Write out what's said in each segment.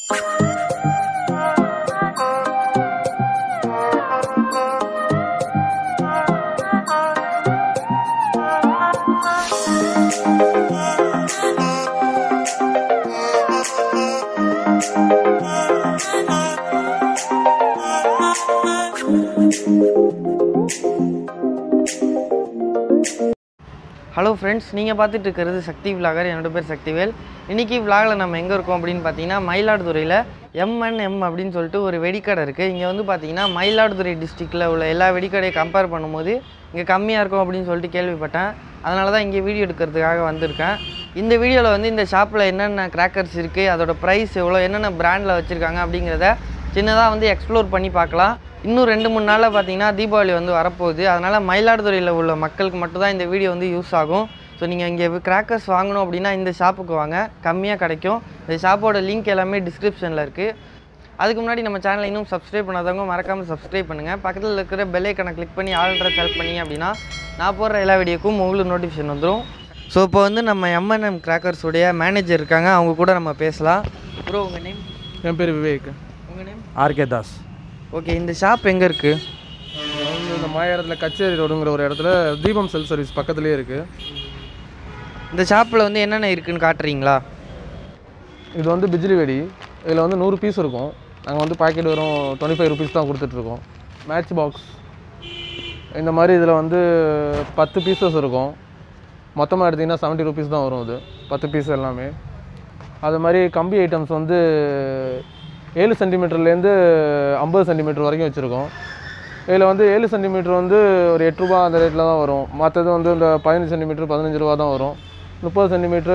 hello friends நீங்கள் பார்த்துட்டு இருக்கிறது சக்தி விலாகர் என்னோட பேர் சக்திவேல் இன்றைக்கி விலாகில் நம்ம எங்கே இருக்கோம் அப்படின்னு பார்த்தீங்கன்னா மயிலாடுதுறையில் எம்என்எம் அப்படின்னு சொல்லிட்டு ஒரு வெடிக்கடை இருக்குது இங்கே வந்து பார்த்தீங்கன்னா மயிலாடுதுறை டிஸ்ட்ரிக்டில் உள்ள எல்லா வெடிக்கடையை கம்பேர் பண்ணும்போது இங்கே கம்மியாக இருக்கும் அப்படின்னு சொல்லிட்டு கேள்விப்பட்டேன் அதனால தான் இங்கே வீடியோ எடுக்கிறதுக்காக வந்திருக்கேன் இந்த வீடியோவில் வந்து இந்த ஷாப்பில் என்னென்ன கிராக்கர்ஸ் இருக்குது அதோட ப்ரைஸ் எவ்வளோ என்னென்ன பிராண்டில் வச்சுருக்காங்க அப்படிங்கிறத சின்னதாக வந்து எக்ஸ்ப்ளோர் பண்ணி பார்க்கலாம் இன்னும் ரெண்டு மூணு நாளில் பார்த்தீங்கன்னா தீபாவளி வந்து வரப்போகுது அதனால் மயிலாடுதுறையில் உள்ள மக்களுக்கு மட்டும் தான் இந்த வீடியோ வந்து யூஸ் ஆகும் ஸோ நீங்கள் இங்கே கிராக்கர்ஸ் வாங்கணும் அப்படின்னா இந்த ஷாப்புக்கு வாங்க கம்மியாக கிடைக்கும் இந்த ஷாப்போட லிங்க் எல்லாமே டிஸ்கிரிப்ஷனில் இருக்குது அதுக்கு முன்னாடி நம்ம சேனலை இன்னும் சப்ஸ்கிரைப் பண்ணாதவங்க மறக்காமல் சப்ஸ்கிரைப் பண்ணுங்கள் பக்கத்தில் இருக்கிற பெல் ஐக்கனை கிளிக் பண்ணி ஆல்ரெடி செலக்ட் பண்ணி அப்படின்னா நான் போடுற எல்லா வீடியோக்கும் உங்களுக்கு நோட்டிஃபிகேஷன் வந்துடும் ஸோ இப்போ வந்து நம்ம எம்என்எம் கிராக்கர்ஸுடைய மேனேஜர் இருக்காங்க அவங்க கூட நம்ம பேசலாம் ப்ரோ உங்கள் நேம் என் பேர் விவேக் உங்கள் நேம் ஆர்கே தாஸ் ஓகே இந்த ஷாப் எங்கே இருக்குது நான் வந்து இந்த மாயாரத்தில் கச்சேரி ரோடுங்கிற ஒரு இடத்துல தீபம் செல் சர்வீஸ் பக்கத்துலேயே இருக்குது இந்த ஷாப்பில் வந்து என்னென்ன இருக்குன்னு காட்டுறீங்களா இது வந்து பிஜ்லி வெடி இதில் வந்து நூறு பீஸ் இருக்கும் நாங்கள் வந்து பாக்கெட் வெறும் டுவெண்ட்டி ஃபைவ் ருபீஸ் தான் கொடுத்துட்ருக்கோம் மேட்ச் பாக்ஸ் இந்த மாதிரி இதில் வந்து பத்து பீசஸ் இருக்கும் மொத்தமாக எடுத்திங்கன்னா செவன்ட்டி ருபீஸ் தான் வரும் இது பத்து பீஸ் எல்லாமே அது மாதிரி கம்பி ஐட்டம்ஸ் வந்து ஏழு சென்டிமீட்டர்லேருந்து ஐம்பது சென்டிமீட்டர் வரைக்கும் வச்சுருக்கோம் இதில் வந்து ஏழு சென்டிமீட்டர் வந்து ஒரு எட்டு ரூபா அந்த ரேட்டில் தான் வரும் மற்றது வந்து இந்த பதினஞ்சு சென்டிமீட்டர் பதினஞ்சு ரூபா தான் வரும் முப்பது சென்டிமீட்ரு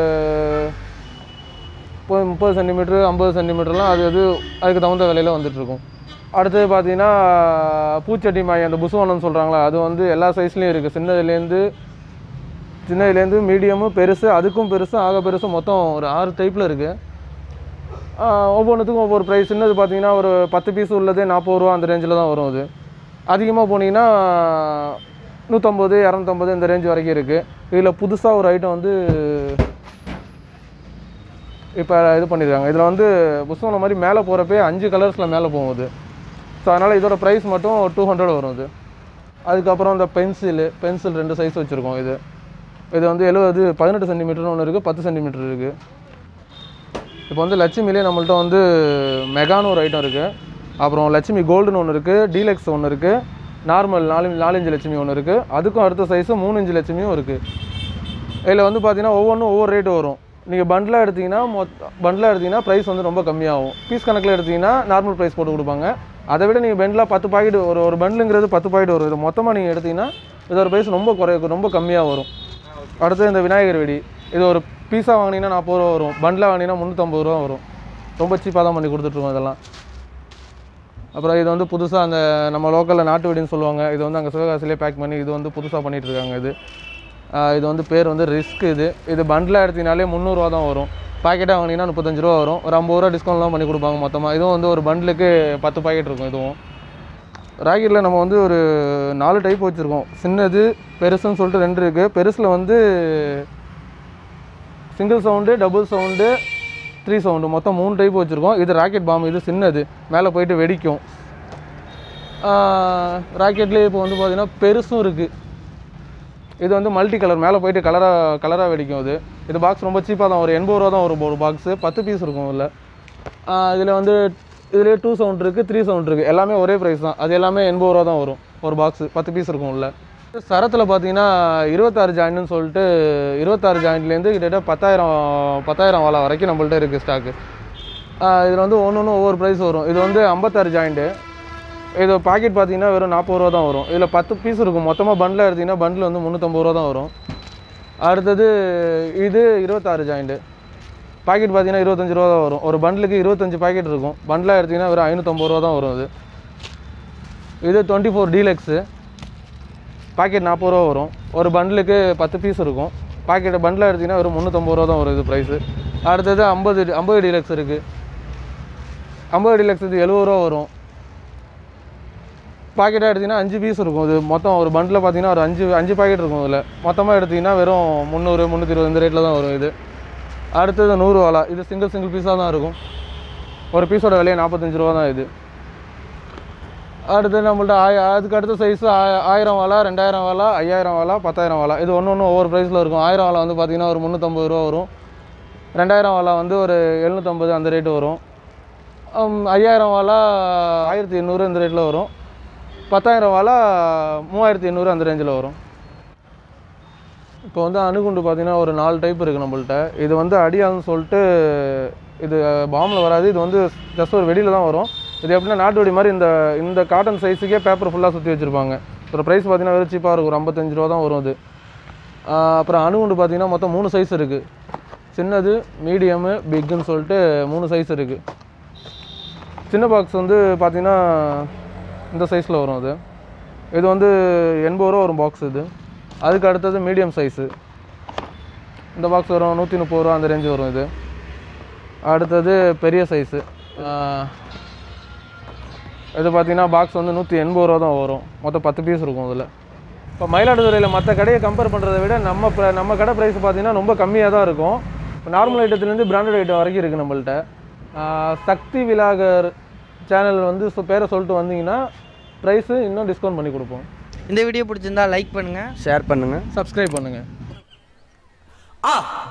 இப்போ முப்பது சென்டிமீட்ரு ஐம்பது சென்டிமீட்டர்லாம் அது அது அதுக்கு தகுந்த விலையில் வந்துட்டுருக்கும் அடுத்தது பார்த்தீங்கன்னா பூச்சட்டி மாய் அந்த புசுவனம்னு சொல்கிறாங்களா அது வந்து எல்லா சைஸ்லேயும் இருக்குது சின்னதுலேருந்து சின்னதுலேருந்து மீடியமு பெருசு அதுக்கும் பெருசு ஆக பெருசு மொத்தம் ஒரு ஆறு டைப்பில் இருக்குது ஒவ்வொன்றுத்துக்கும் ஒவ்வொரு ப்ரைஸ் சின்னது பார்த்தீங்கன்னா ஒரு பத்து பீஸ் உள்ளதே நாற்பது ரூபா அந்த ரேஞ்சில் தான் வரும் அது அதிகமாக போனீங்கன்னா நூற்றம்பது இரநூத்தம்பது இந்த ரேஞ்ச் வரைக்கும் இருக்குது இதில் புதுசாக ஒரு ஐட்டம் வந்து இப்போ இது பண்ணியிருக்காங்க இதில் வந்து புஸ்தகம் மாதிரி மேலே போகிறப்பே அஞ்சு கலர்ஸில் மேலே போகுது ஸோ அதனால் இதோட ப்ரைஸ் மட்டும் டூ ஹண்ட்ரட் வரும் இது அதுக்கப்புறம் இந்த பென்சிலு பென்சில் ரெண்டு சைஸ் வச்சுருக்கோம் இது இது வந்து எழுபது பதினெட்டு சென்டிமீட்டர்னு ஒன்று இருக்குது பத்து சென்டிமீட்டர் இருக்குது இப்போ வந்து லட்சுமிலே நம்மள்ட்ட வந்து மெகான்னு ஒரு ஐட்டம் இருக்குது அப்புறம் லட்சுமி கோல்டுன்னு ஒன்று இருக்குது டீலக்ஸ் ஒன்று இருக்குது நார்மல் நாலு நாலு இன்ச்சு லட்சுமி ஒன்று இருக்குது அதுக்கும் அடுத்த சைஸு மூணு இன்ச்சு லட்சுமியும் இருக்குது இதில் வந்து பார்த்தீங்கன்னா ஒவ்வொன்றும் ஒவ்வொரு ரேட்டு வரும் நீங்கள் பண்டிலாக எடுத்தீங்கன்னா மொத்த பண்டிலாக எடுத்தீங்கன்னா ப்ரைஸ் வந்து ரொம்ப கம்மியாகும் பீஸ் கணக்கில் எடுத்தீங்கன்னா நார்மல் ப்ரைஸ் போட்டு கொடுப்பாங்க அதை விட நீங்கள் பெண்டிலாக பத்து பாக்கெட் ஒரு ஒரு பண்டிலுங்கிறது பத்து பாக்கெட் வரும் இது மொத்தமாக நீங்கள் எடுத்தீங்கன்னா இதோட ப்ரைஸ் ரொம்ப குறை ரொம்ப கம்மியாக வரும் அடுத்து இந்த விநாயகர் வெடி இது ஒரு பீஸாக வாங்கினீங்கன்னா நாற்பது ரூபா வரும் பண்டிலாக வாங்கினீங்கன்னா முந்நூற்றம்பது ரூபா வரும் ரொம்ப சீப்பாக தான் பண்ணி கொடுத்துட்ருக்கோம் இதெல்லாம் அப்புறம் இது வந்து புதுசாக அந்த நம்ம லோக்கலில் நாட்டு வெடின்னு சொல்லுவாங்க இது வந்து அங்கே சிவகாசிலே பேக் பண்ணி இது வந்து புதுசாக பண்ணிட்டு இருக்காங்க இது ஆஹ் இது வந்து பேர் வந்து ரிஸ்க் இது இது பண்டிலாக எடுத்தீங்கனாலே முந்நூறுரூவா தான் வரும் பாக்கெட்டாக வாங்கினீங்கன்னா முப்பத்தஞ்சு ரூபா வரும் ஒரு ஐம்பது ரூபா டிஸ்கவுண்ட்லாம் பண்ணி கொடுப்பாங்க மொத்தமாக இதுவும் வந்து ஒரு பண்டிலுக்கு பத்து பாக்கெட் இருக்கும் இதுவும் ராக்கெட்டில் நம்ம வந்து ஒரு நாலு டைப் வச்சுருக்கோம் சின்னது பெருசுன்னு சொல்லிட்டு ரெண்டு இருக்குது பெருசில் வந்து single sound double sound three sound மொத்தம் மூணு டைப் வச்சுருக்கோம் இது ராக்கெட் பாம் இது சின்னது மேலே போயிட்டு வெடிக்கும் ராக்கெட்லேயே இப்போ வந்து பார்த்திங்கன்னா பெருசும் இருக்குது இது வந்து மல்டி கலர் மேலே போயிட்டு கலராக கலராக வெடிக்கும் இது இது பாக்ஸ் ரொம்ப சீப்பாக தான் ஒரு எண்பது ரூபா தான் வரும் ஒரு பாக்ஸு பத்து பீஸ் இருக்கும் இதில் இதில் வந்து இதுலேயே டூ சவுண்ட் இருக்குது த்ரீ சவுண்ட் இருக்குது எல்லாமே ஒரே ப்ரைஸ் தான் அது எல்லாமே எண்பது ரூபா தான் வரும் ஒரு பாக்ஸு பத்து பீஸ் இருக்கும் உள்ள சரத்தில் பார்த்தீங்கன்னா இருபத்தாறு ஜாயின்னு சொல்லிட்டு இருபத்தாறு ஜாயின்ட்லேருந்து கிட்டத்தட்ட பத்தாயிரம் பத்தாயிரம் வாழை வரைக்கும் நம்மள்ட்ட இருக்குது ஸ்டாக்கு இதில் வந்து ஒன்று ஒன்று ஒவ்வொரு ப்ரைஸ் வரும் இது வந்து ஐம்பத்தாறு ஜாயிண்ட்டு இது பாக்கெட் பார்த்தீங்கன்னா வெறும் நாற்பது ரூபா தான் வரும் இதில் பத்து பீஸ் இருக்கும் மொத்தமாக பண்டில் எடுத்தீங்கன்னா பண்டில் வந்து முந்நூற்றம்பது ரூபா தான் வரும் அடுத்தது இது இருபத்தாறு ஜாயிண்ட்டு பாக்கெட் பார்த்தீங்கன்னா இருபத்தஞ்சு ரூபா தான் வரும் ஒரு பண்டிலுக்கு இருபத்தஞ்சு பாக்கெட் இருக்கும் பண்டிலாக எடுத்தீங்கன்னா வெறும் ஐநூற்றம்பது ரூபா தான் வரும் இது இது டுவெண்ட்டி ஃபோர் டீலக்ஸு பாக்கெட் நாற்பது ரூபா வரும் ஒரு பண்டிலுக்கு பத்து பீஸ் இருக்கும் பாக்கெட் பண்டில் எடுத்தீங்கன்னா வெறும் முந்நூற்றம்பது ரூபா தான் வரும் இது ப்ரைஸு அடுத்தது ஐம்பது ஐம்பது டீலக்ஸ் இருக்குது ஐம்பது டீலக்ஸ் இது எழுபது ரூபா வரும் பாக்கெட்டாக எடுத்தீங்கன்னா அஞ்சு பீஸ் இருக்கும் இது மொத்தம் ஒரு பண்டில் பார்த்தீங்கன்னா ஒரு அஞ்சு அஞ்சு பாக்கெட் இருக்கும் இதில் மொத்தமாக எடுத்தீங்கன்னா வெறும் முந்நூறு முந்நூற்றி இருபது இந்த ரேட்டில் தான் வரும் இது அடுத்தது நூறு வாலா இது சிங்கிள் சிங்கிள் பீஸாக தான் இருக்கும் ஒரு பீஸோட விலையை நாற்பத்தஞ்சு ரூபா தான் இது அடுத்து நம்மள்ட்ட ஆய அதுக்கு அடுத்த சைஸு ஆயிரம் வாலா ரெண்டாயிரம் வாலா ஐயாயிரம் வாலா பத்தாயிரம் வாலா இது ஒன்று ஒன்று ஒவ்வொரு ப்ரைஸில் இருக்கும் ஆயிரம் வாலா வந்து பார்த்திங்கன்னா ஒரு முந்நூற்றம்பது ரூபா வரும் ரெண்டாயிரம் வாலா வந்து ஒரு எழுநூற்றம்பது அந்த ரேட்டு வரும் ஹம், ஐயாயிரம் வாலா ஆயிரத்தி எண்ணூறு இந்த ரேட்டில் வரும் பத்தாயிரம் வாலா மூவாயிரத்தி எண்ணூறு அந்த ரேஞ்சில் வரும் இப்போ வந்து அணுகுண்டு பார்த்தீங்கன்னா ஒரு நாலு டைப் இருக்குது நம்மள்ட்ட இது வந்து அடியான்னு சொல்லிட்டு இது பாம்பில் வராது இது வந்து ஜஸ்ட் ஒரு வெடியில் தான் வரும் இது எப்படின்னா நாட்டு வெடி மாதிரி இந்த இந்த காட்டன் சைஸுக்கே பேப்பர் ஃபுல்லாக சுற்றி வச்சுருப்பாங்க இதோட ப்ரைஸ் பார்த்தீங்கன்னா வெறும் சீப்பாக இருக்கும் ஒரு ஐம்பத்தஞ்சு ரூபா தான் வரும் அது ஆஹ் அப்புறம் அணுகுண்டு பார்த்தீங்கன்னா மொத்தம் மூணு சைஸ் இருக்குது சின்னது மீடியமு பிக்குன்னு சொல்லிட்டு மூணு சைஸ் இருக்குது சின்ன பாக்ஸ் வந்து பார்த்தீங்கன்னா இந்த சைஸில் வரும் அது இது வந்து எண்பது ரூபா வரும் பாக்ஸ் இது அதுக்கு அடுத்தது மீடியம் சைஸு இந்த பாக்ஸ் வரும் நூற்றி முப்பது ரூபா அந்த ரேஞ்சு வரும் இது அடுத்தது பெரிய சைஸு இது பார்த்தீங்கன்னா பாக்ஸ் வந்து நூற்றி எண்பது ரூபா தான் வரும் மொத்தம் பத்து பீஸ் இருக்கும் அதில் இப்போ மயிலாடுதுறையில் மற்ற கடையை கம்பேர் பண்ணுறதை விட நம்ம pri- நம்ம கடை ப்ரைஸ் பார்த்தீங்கன்னா ரொம்ப கம்மியாக தான் இருக்கும் இப்போ நார்மல் ஐட்டத்துலேருந்து பிராண்டட் ஐட்டம் வரைக்கும் இருக்குது நம்மள்ட்ட ஆஹ் சக்தி விலாகர் சேனல் வந்து சொ- பேரை சொல்லிட்டு வந்தீங்கன்னா ப்ரைஸு இன்னும் டிஸ்கவுண்ட் பண்ணி கொடுப்போம் இந்த வீடியோ பிடிச்சிருந்தா லைக் பண்ணுங்கள் ஷேர் பண்ணுங்கள் சப்ஸ்கிரைப் பண்ணுங்கள் ஆ